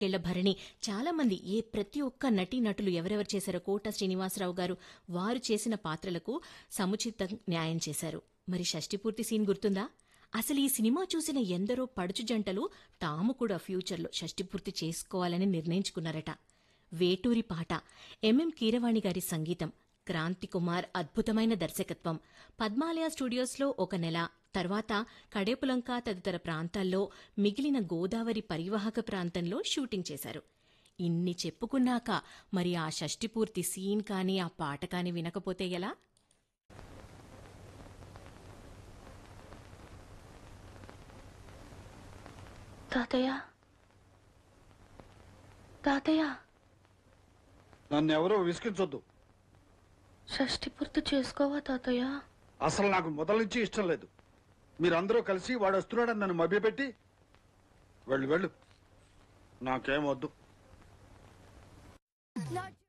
ఏళ్ల భరణి చాలా మంది ఏ ప్రతి ఒక్క నటీ నటులు ఎవరెవరు చేశారో కోట శ్రీనివాసరావు గారు వారు చేసిన పాత్రలకు సముచిత న్యాయం చేశారు మరి షష్టిపూర్తి సీన్ గుర్తుందా అసలు ఈ సినిమా చూసిన ఎందరో పడుచు జంటలు తాము కూడా ఫ్యూచర్లో షష్టిపూర్తి చేసుకోవాలని నిర్ణయించుకున్నారట వేటూరి పాట ఎంఎం కీరవాణి గారి సంగీతం క్రాంతి కుమార్ అద్భుతమైన దర్శకత్వం పద్మాలయ స్టూడియోస్లో ఒక నెల తర్వాత కడేపులంక తదితర ప్రాంతాల్లో మిగిలిన గోదావరి పరివాహక ప్రాంతంలో షూటింగ్ చేశారు ఇన్ని చెప్పుకున్నాక మరి ఆ షష్టిపూర్తి సీన్ కానీ ఆ పాట కానీ వినకపోతే ఎలా తాతయ్య తాతయ్య నన్ను ఎవరో విసిగించొద్దు షష్టి పూర్తి చేసుకోవా తాతయ్య అసలు నాకు మొదల నుంచి ఇష్టం లేదు మీరందరూ కలిసి వాడు వస్తున్నాడని నన్ను మభ్యపెట్టి వెళ్ళు వెళ్ళు నాకేం వద్దు Not